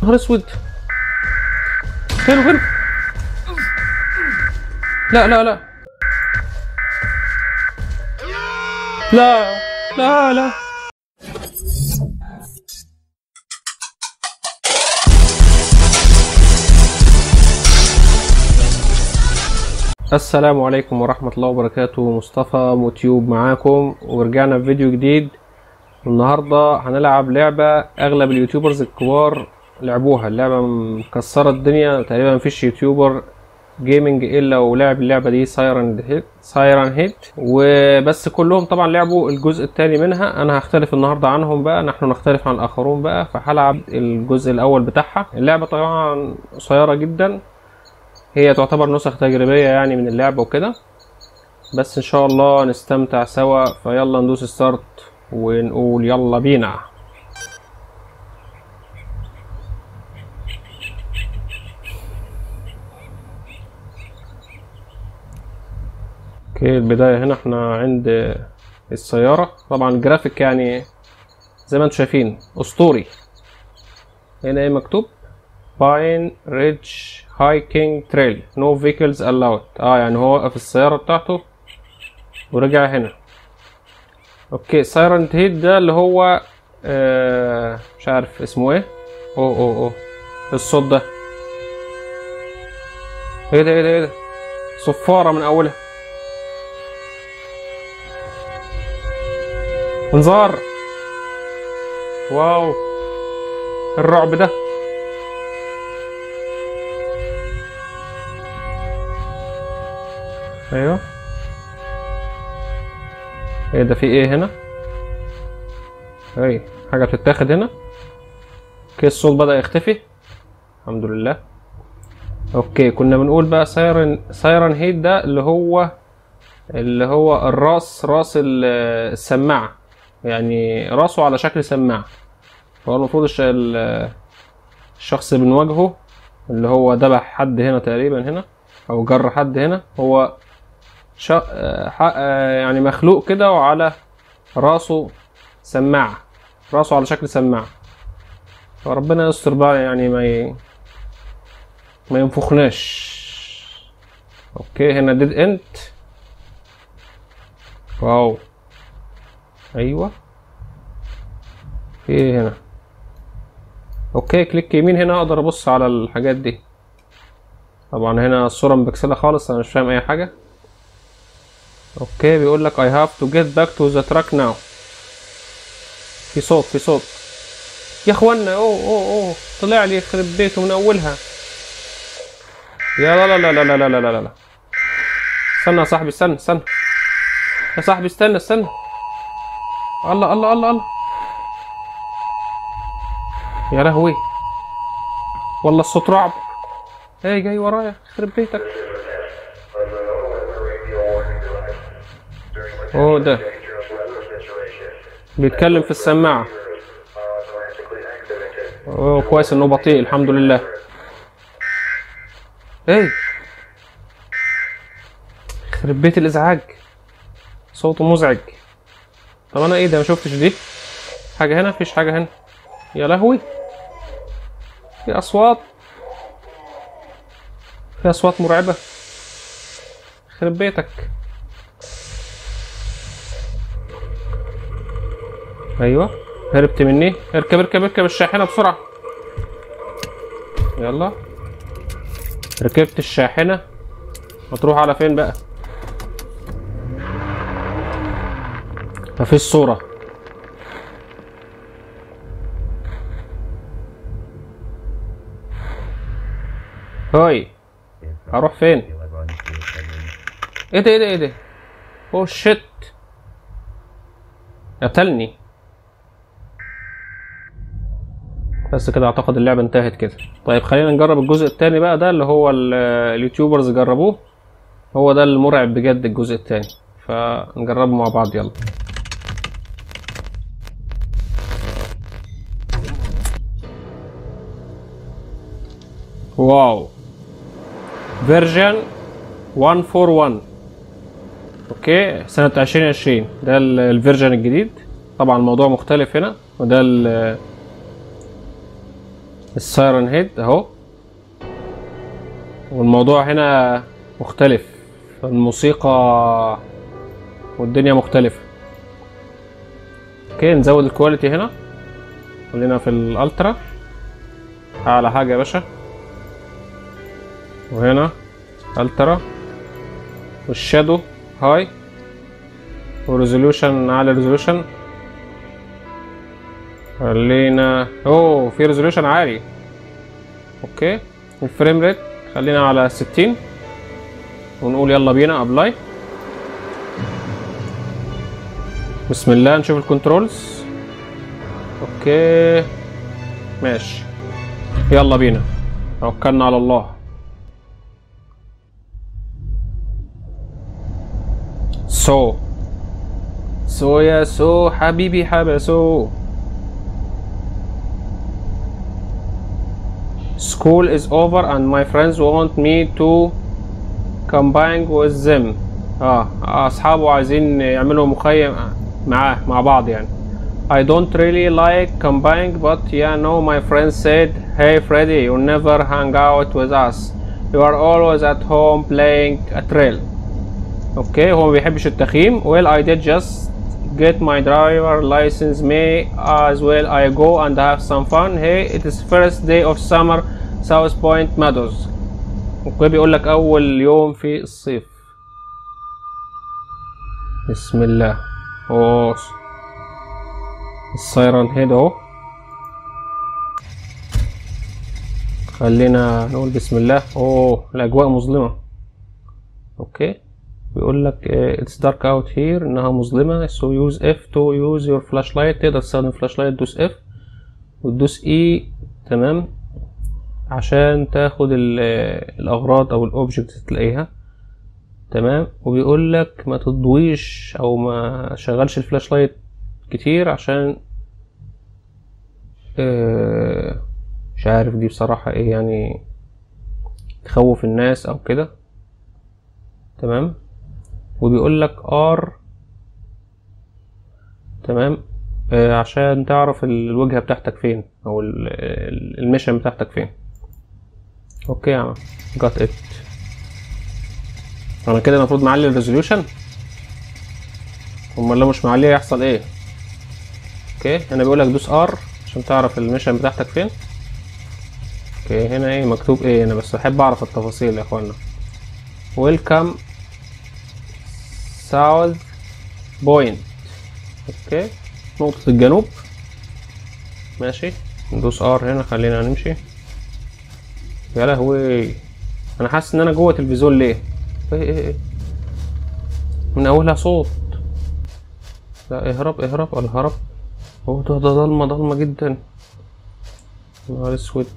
نهار اسود فين فين لا لا لا لا لا لا السلام عليكم ورحمة الله وبركاته مصطفى موتيوب معاكم ورجعنا بفيديو جديد النهاردة هنلعب لعبة أغلب اليوتيوبرز الكبار لعبوها اللعبة مكسرة الدنيا تقريبا مفيش يوتيوبر جيمنج إلا ولعب اللعبة دي سايرن هيت سايرن هيت وبس كلهم طبعا لعبوا الجزء الثاني منها أنا هختلف النهاردة عنهم بقى نحن نختلف عن الآخرون بقى فهلعب الجزء الأول بتاعها اللعبة طبعا قصيرة جدا هي تعتبر نسخ تجريبية يعني من اللعبة وكده بس ان شاء الله نستمتع سوا فيلا ندوس ستارت ونقول يلا بينا اوكي البداية هنا احنا عند السيارة طبعا الجرافيك يعني زي ما انتم شايفين اسطوري هنا ايه مكتوب باين ريدج هايكنج تريل نو فيكلز allowed اه يعني هو وقف السيارة بتاعته ورجع هنا اوكي سايرنت هيد ده اللي هو آه مش عارف اسمه ايه اوه اوه اوه الصوت ده ايه ده ايه ده ايه ده صفارة من اولها انذار واو الرعب ده ايوه ايه ده في ايه هنا اي حاجه بتتاخد هنا اوكي الصوت بدا يختفي الحمد لله اوكي كنا بنقول بقى سايرن سايرن هيد ده اللي هو اللي هو الراس راس السماعه يعني راسه على شكل سماعه هو المفروض الش... الشخص اللي بنواجهه اللي هو ذبح حد هنا تقريبا هنا او جر حد هنا هو شا... يعني مخلوق كده وعلى راسه سماعة راسه على شكل سماعة فربنا يستر بقى يعني ما ي... ما ينفخناش اوكي هنا ديد انت واو ايوه في ايه هنا اوكي كليك يمين هنا اقدر ابص على الحاجات دي طبعا هنا الصورة مبكسلة خالص انا مش فاهم اي حاجة اوكي بيقول لك I have to get back to the truck now في صوت في صوت يا اخوانا اوه اوه اوه طلع لي يخرب بيته من اولها يا لا لا لا لا لا لا لا لا استنى يا صاحبي استنى استنى يا صاحبي استنى استنى الله الله الله الله يا لهوي والله الصوت رعب ايه جاي ورايا يخرب بيتك اوه ده بيتكلم في السماعة اوه كويس انه بطيء الحمد لله ايه يخرب بيت الازعاج صوته مزعج طب انا ايه ده ما شفتش دي حاجة هنا مفيش حاجة هنا يا لهوي في اصوات في اصوات مرعبة يخرب بيتك ايوه هربت مني اركب اركب اركب الشاحنة بسرعة يلا ركبت الشاحنة هتروح على فين بقى مفيش صورة هاي هروح فين ايه ده ايه ده ايه ده اوه شيت قتلني بس كده اعتقد اللعبة انتهت كده طيب خلينا نجرب الجزء التاني بقى ده اللي هو اليوتيوبرز جربوه هو ده المرعب بجد الجزء التاني فنجربه مع بعض يلا واو فيرجن 141 اوكي سنة 2020 ده الفيرجن الجديد طبعا الموضوع مختلف هنا وده ال السايرن هيد اهو والموضوع هنا مختلف الموسيقى والدنيا مختلفة اوكي نزود الكواليتي هنا خلينا في الالترا اعلى حاجة يا باشا وهنا الترا والشادو هاي وريزولوشن اعلى ريزولوشن خلينا اوه في ريزولوشن عالي اوكي الفريم ريت خلينا على ستين ونقول يلا بينا ابلاي بسم الله نشوف الكنترولز اوكي ماشي يلا بينا توكلنا على الله سو سو يا سو حبيبي حبسو School is over and my friends want me to combine with them اه اصحابه عايزين يعملوا مخيم معاه مع بعض يعني I don't really like combining but yeah no my friends said hey Freddy you never hang out with us you are always at home playing a trail اوكي هو ما بيحبش التخييم well I did just get my driver license may as well I go and have some fun hey it is first day of summer South Point Meadows اوكي بيقول لك اول يوم في الصيف بسم الله اوه السايرن هيد اهو خلينا نقول بسم الله اوه الاجواء مظلمه اوكي بيقول لك اتس دارك اوت هير انها مظلمه سو يوز اف تو يوز يور فلاش لايت تقدر تستخدم فلاش لايت تدوس اف وتدوس اي تمام عشان تاخد الاغراض او الاوبجكت تلاقيها تمام وبيقول لك ما تضويش او ما شغلش الفلاش لايت كتير عشان اه مش عارف دي بصراحة ايه يعني تخوف الناس او كده تمام وبيقول لك ار تمام آه عشان تعرف الوجهة بتاعتك فين او الميشن بتاعتك فين اوكي يا عم جات ات انا كده المفروض معلي الريزوليوشن امال لو مش معليه يحصل ايه اوكي هنا بيقول لك دوس ار عشان تعرف الميشن بتاعتك فين اوكي هنا ايه مكتوب ايه انا بس بحب اعرف التفاصيل يا اخوانا ويلكم ساوث بوينت اوكي نقطة الجنوب ماشي ندوس ار هنا خلينا نمشي يا لهوي انا حاسس ان انا جوه التلفزيون ليه ايه ايه ايه من اولها صوت لا اهرب اهرب ولا هرب هو ده ده ضلمة ضلمة جدا نهار اسود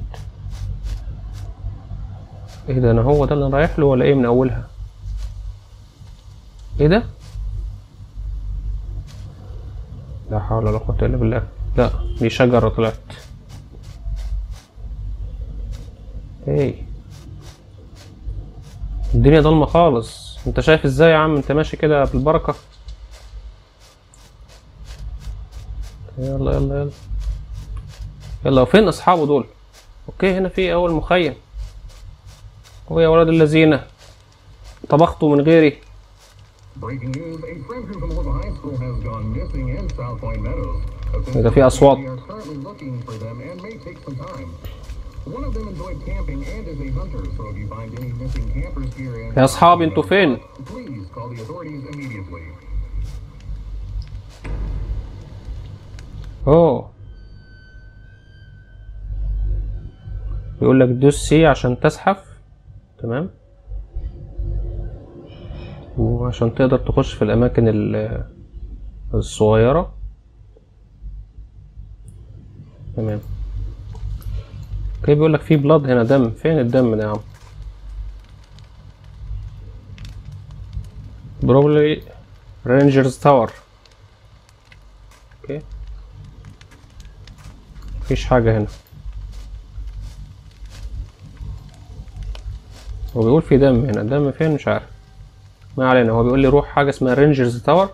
ايه ده انا هو ده اللي انا رايح له ولا ايه من اولها ايه ده لا حول ولا قوة الا بالله لا دي شجرة طلعت ايه الدنيا ضلمة خالص انت شايف ازاي يا عم انت ماشي كده بالبركة يلا يلا يلا يلا فين اصحابه دول اوكي هنا في اول مخيم هو يا ولاد الذين طبختوا من غيري Breaking news, a friend who from Louisville High School has gone missing in South Point Meadows. إذا في أصوات. We are currently looking for them and may take some time. One of them enjoyed camping and is a hunter, so if you find any missing campers here in يا اصحابي انتوا فين please call the authorities immediately. اوه بيقول لك دوس سي عشان تزحف تمام وعشان تقدر تخش في الاماكن ال- الصغيرة تمام اوكي بيقول لك في بلاد هنا دم فين الدم ده يا عم بروبلي رينجرز تاور اوكي مفيش حاجة هنا هو بيقول في دم هنا دم فين مش عارف ما علينا هو بيقول لي روح حاجة اسمها رينجرز تاور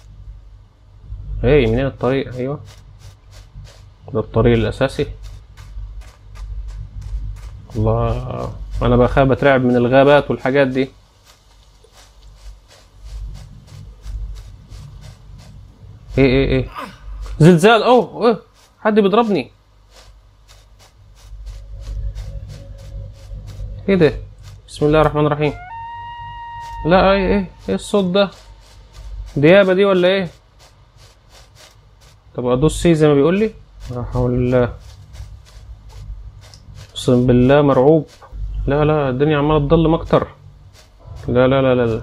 ايه منين الطريق ايوه ده الطريق الاساسي الله انا بخاف بترعب من الغابات والحاجات دي ايه ايه ايه زلزال اوه اوه حد بيضربني ايه ده بسم الله الرحمن الرحيم لا ايه ايه ايه الصوت ده ديابة دي ولا ايه طب ادوس سي زي ما بيقول لي لا حول الله اقسم بالله مرعوب لا لا الدنيا عماله تضلم اكتر لا لا لا لا لا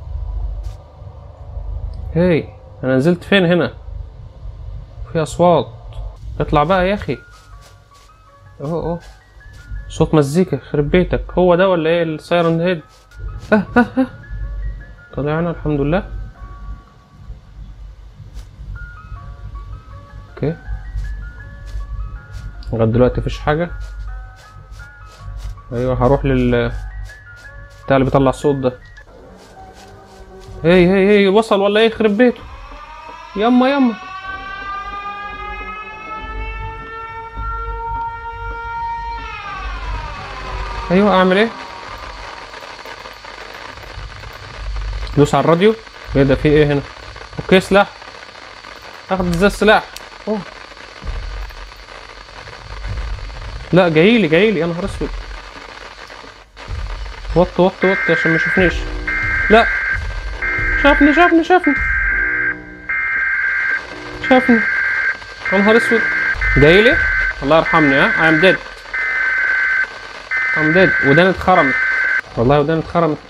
هي انا نزلت فين هنا في اصوات اطلع بقى يا اخي اهو اهو صوت مزيكا يخرب بيتك هو ده ولا ايه السايرن هيد اه اه اه طلعنا الحمد لله اوكي لغايه دلوقتي مفيش حاجه ايوه هروح لل بتاع اللي بيطلع الصوت ده هي هي هي وصل ولا ايه يخرب بيته يما يما ايوه اعمل ايه دوس على الراديو ايه ده في ايه هنا اوكي سلاح اخد ازاي السلاح اوه لا جايلي جايلي يا نهار اسود وط وط وط عشان ما يشوفنيش لا شافني شافني شافني شافني يا نهار اسود جايلي الله يرحمني ها اي ام ديد ام ديد وداني اتخرمت والله وداني اتخرمت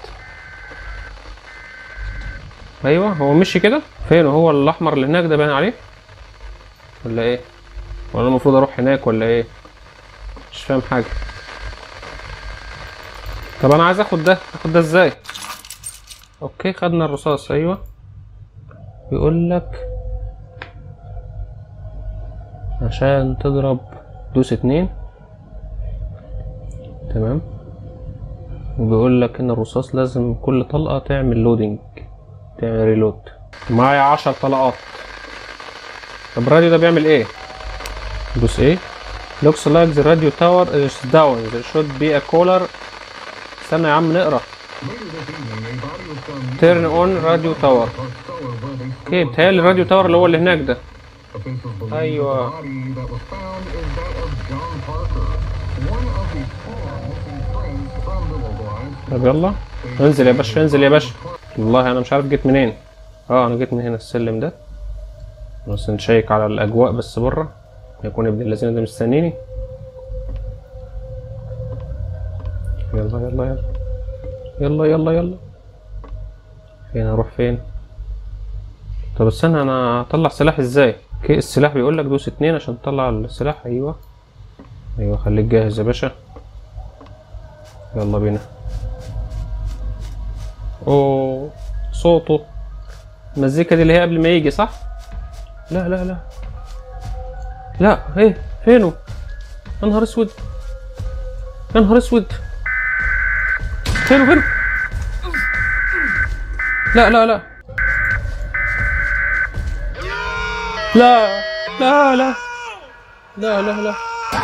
ايوه هو مشي كده فين هو الاحمر اللي هناك ده باين عليه ولا ايه ولا أنا المفروض اروح هناك ولا ايه مش فاهم حاجه طب انا عايز اخد ده اخد ده ازاي اوكي خدنا الرصاص ايوه بيقول لك عشان تضرب دوس اتنين تمام وبيقول لك ان الرصاص لازم كل طلقة تعمل لودنج تعمل ريلود معايا عشر طلقات طب الراديو ده بيعمل ايه دوس ايه looks like the radio tower is down there should be a caller استنى يا عم نقرا Later this evening, a body was found turn on radio tower Costello where they اوكي بتهيألي الراديو تاور اللي هو اللي هناك ده Officials believe أيوة. the body that was found is that of John Parker, one of the four missing friends from Little Glass. طب يلا انزل يا باشا انزل يا باشا والله انا مش عارف جيت منين اه انا جيت من هنا السلم ده بس نشيك على الاجواء بس بره يكون ابن الذين ده مستنيني يلا يلا يلا يلا يلا يلا فين اروح فين طب استنى انا اطلع سلاح ازاي اوكي السلاح بيقول لك دوس اتنين عشان تطلع السلاح ايوه ايوه خليك جاهز يا باشا يلا بينا اوه صوته المزيكا دي اللي هي قبل ما يجي صح لا لا لا لا ايه فينه يا نهار اسود يا نهار اسود فينه فينه لا لا لا لا لا لا لا لا لا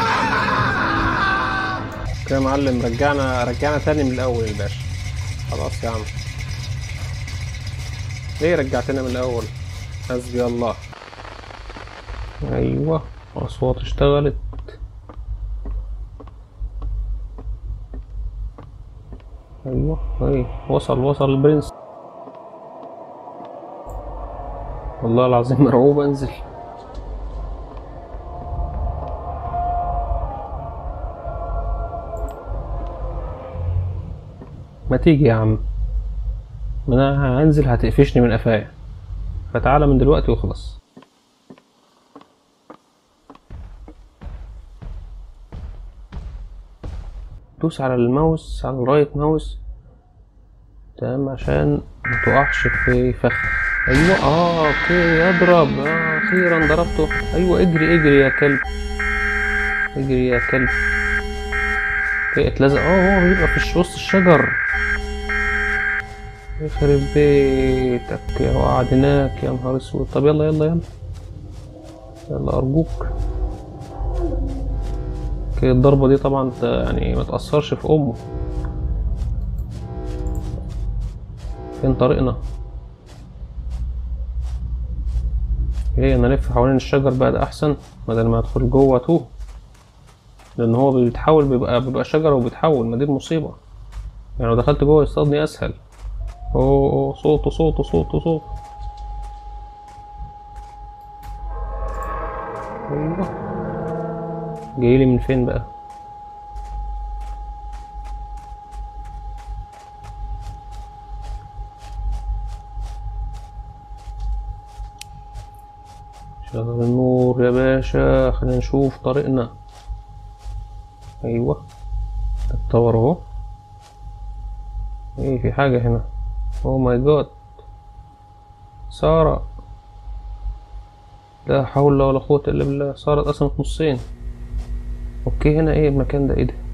كده يا معلم رجعنا رجعنا تاني من الاول الباشا خلاص يا عم ليه رجعتنا من الاول حسبي الله ايوه اصوات اشتغلت ايوه اي وصل وصل البرنس والله العظيم مرعوب انزل ما تيجي يا عم ما انا هنزل هتقفشني من قفايا فتعالى من دلوقتي وخلاص دوس على الماوس على الرايت ماوس تمام عشان ما تقعش في فخ ايوه اه اوكي اضرب آه اخيرا ضربته ايوه اجري اجري يا كلب اجري يا كلب اوكي اتلزق اه هو بيبقى في الش- وسط الشجر يخرب بيتك يا وقعد هناك يا نهار اسود طب يلا يلا يلا يلا ارجوك اوكي الضربة دي طبعا ت- يعني ما تأثرش في أمه فين طريقنا ايه انا الف حوالين الشجر بقى ده احسن بدل ما ادخل جوه توه لان هو بيتحول بيبقى بيبقى شجرة وبيتحول ما دي المصيبة يعني لو دخلت جوه يصطادني اسهل اوه أوه، صوته صوته صوته صوته ايوه جايلي من فين بقى شغل النور يا باشا خلينا نشوف طريقنا ايوه التور اهو ايه في حاجة هنا اوه ماي جاد سارة لا حول ولا قوة الا بالله سارة اتقسمت نصين اوكي هنا ايه المكان ده ايه ده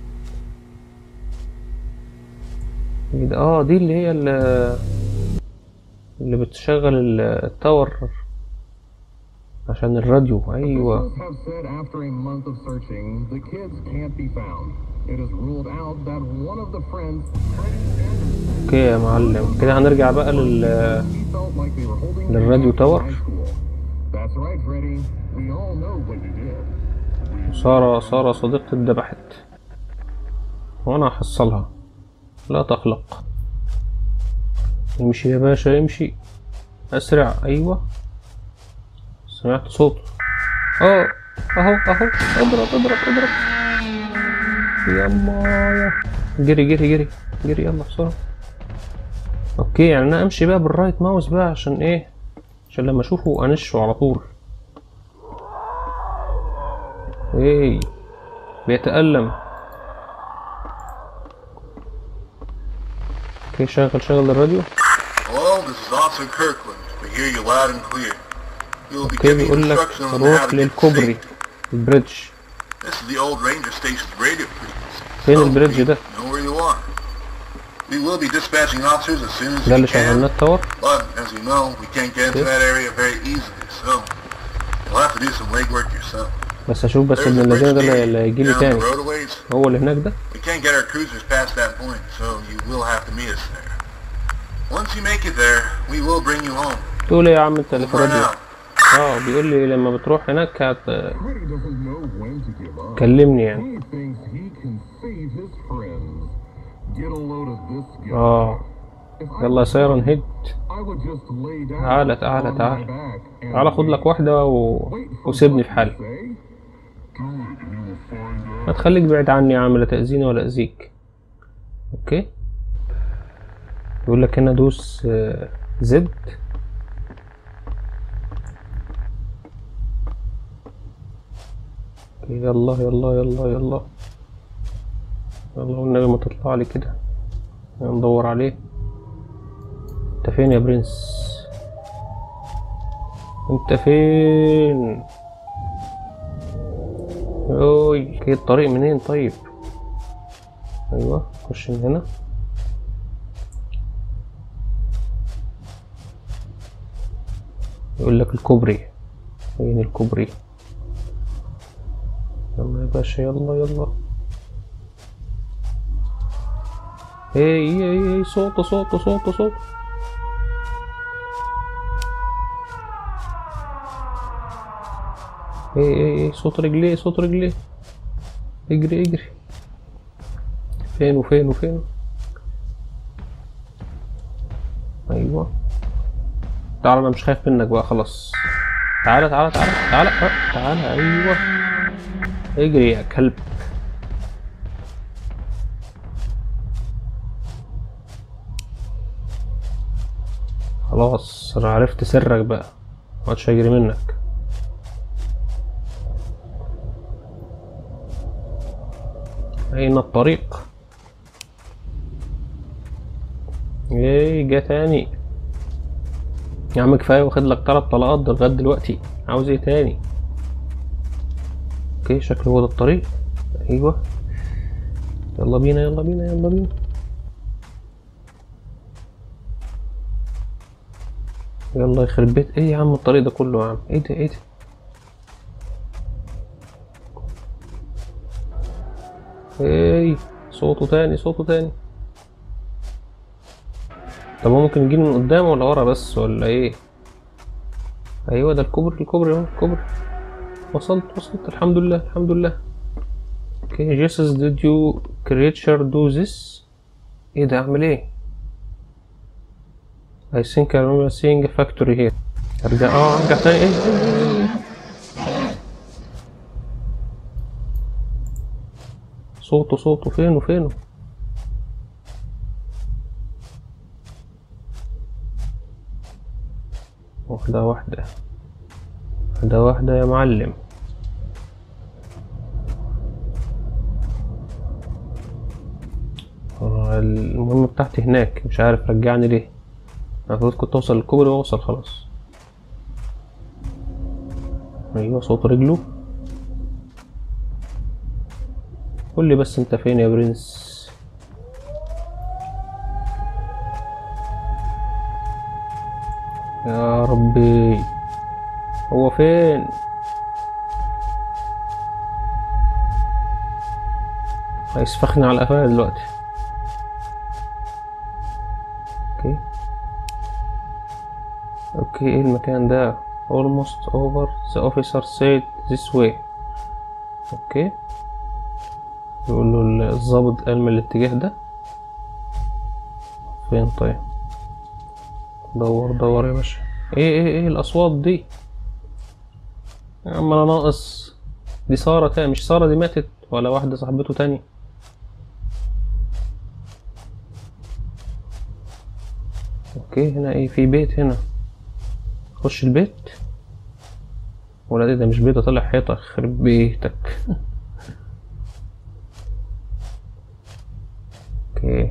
ايه ده اه دي اللي هي اللي, اللي بتشغل ال- التاور عشان الراديو ايوه Officials have said after a month of searching, the kids can't be found. It is ruled out that one of the friends, Freddie Anderson, اوكي يا معلم كده هنرجع بقى لل he felt like they were holding The him radio back in tower? high school. That's right, Freddie. We all know what you did. سارة سارة صديقتي اتذبحت وانا هحصلها لا تقلق امشي يا باشا امشي اسرع ايوه سمعت صوت اه اهو اهو اضرب اضرب اضرب يما يا جري جري جري جري يلا بسرعة اوكي يعني انا امشي بقى بالرايت ماوس بقى عشان ايه عشان لما اشوفه انشه على طول ايه بيتألم اوكي شغل شغل الراديو Hello, this is Officer Kirkland. We hear you loud and clear. You'll be اوكي giving بيقول لك instructions on how روح to get للكوبري safe. البريدج This is the old ranger station's radio frequency. فين So البريدج we ده؟ Know where you are. We will be dispatching officers as soon as ده we اللي شغلنا can. التاور But as you know, we can't get into Okay. that area very easily, so you'll have to do some legwork yourself. بس اشوف بس There's ابن a الذين bridge ده اللي- gate اللي هيجيلي down the تاني road a ways. هو اللي هناك ده We can't get our cruisers past that point, so you will have to meet us there. Once you make it there, we will bring you home. تقول ايه يا عم انت اللي في Over and الراديو out. اه بيقول لي لما بتروح هناك هت... Freddie doesn't know when to give up. كلمني يعني He thinks he can save his friends. Get a load of this guy. اه If I يلا يا سايرن هيد I would just lay down تعالى تعالى on تعالى my back and تعالى خد لك واحدة و... wait for وسيبني what في you حالي say. Good, we will find out. ما تخليك بعيد عني يا عم لا تأذيني ولا أذيك اوكي يقول لك هنا دوس آه، زد أوكي، يلا يلا يلا يلا يلا والنبي ما تطلع لي كده ندور عليه انت فين يا برنس انت فين اوي اوكي الطريق منين طيب ايوه خش من هنا يقول لك الكوبري فين الكوبري يلا يا باشا يلا يلا ايه ايه ايه ايه صوت صوت صوت صوت ايه ايه ايه صوت رجليه صوت رجليه اجري اجري فين وفين وفين ايوه تعالى انا مش خايف منك بقى خلاص تعالى تعالى تعالى تعالى أه، تعالى ايوه اجري يا كلب خلاص انا عرفت سرك بقى محدش هيجري منك أين الطريق؟ ايه جه تاني يا عم كفاية واخد لك تلات طلقات ده لغاية دلوقتي عاوز ايه تاني؟ اوكي شكله هو ده الطريق ايوه يلا بينا يلا بينا يلا بينا يلا يخرب بيت ايه يا عم الطريق ده كله يا عم ايه ده ايه ده اي صوته تاني صوته تاني طب هو ممكن يجيني من قدام ولا ورا بس ولا ايه ايوه ده الكوبري الكوبري اهو الكوبري وصلت وصلت الحمد لله الحمد لله اوكي جيسس did you creature do this ايه ده اعمل ايه I think I remember seeing a factory here ارجع اه ارجع تاني ايه, إيه, إيه, إيه. صوته صوته فينه فينه واحدة واحدة واحدة واحدة يا معلم آه، المهمة بتاعتي هناك مش عارف رجعني ليه المفروض كنت اوصل للكوبري واوصل خلاص ايوه صوت رجله قول لي بس انت فين يا برنس يا ربي هو فين هيسفخني على قفايا دلوقتي اوكي اوكي ايه المكان ده almost over the officer said this way اوكي يقول له الضابط قال من الاتجاه ده فين طيب دور دور يا باشا ايه ايه ايه الاصوات دي يا عم انا ناقص دي سارة تاني مش سارة دي ماتت ولا واحدة صاحبته تاني اوكي هنا ايه في بيت هنا خش البيت ولا ده, ده مش بيت ده طلع حيطة خرب بيتك اوكي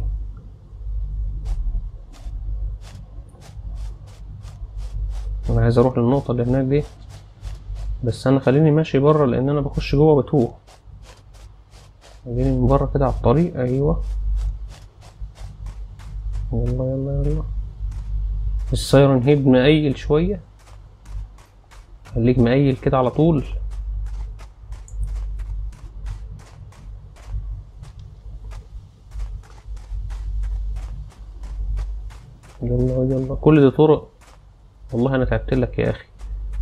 انا عايز اروح للنقطة اللي هناك دي بس انا خليني ماشي بره لان انا بخش جوه بتوه خليني من بره كده على الطريق ايوه يلا يلا يلا السايرن هيد مقيل شوية خليك مقيل كده على طول يلا يلا كل دي طرق والله انا تعبت لك يا اخي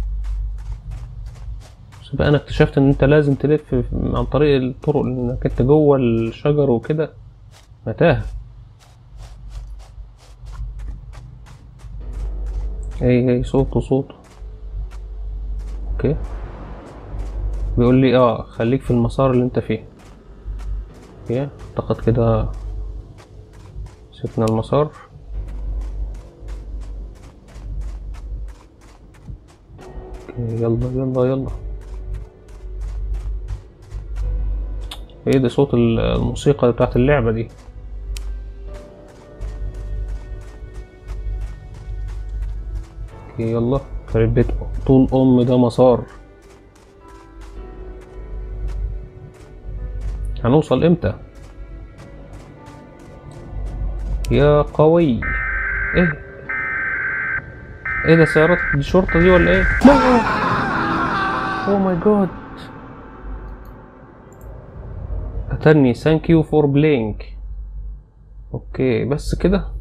بس بقى انا اكتشفت ان انت لازم تلف عن طريق الطرق لانك انت جوه الشجر وكده متاهه اي اي صوته صوته اوكي بيقول لي اه خليك في المسار اللي انت فيه اوكي اعتقد كده سيبنا المسار اوكي يلا يلا يلا ايه ده صوت الموسيقى بتاعت اللعبة دي اوكي يلا خرب بيت طول ام ده مسار هنوصل امتى يا قوي ايه ايه ده سيارات دي شرطة دي ولا ايه اوه ماي جاد قتلني ثانك يو فور بلينك اوكي بس كده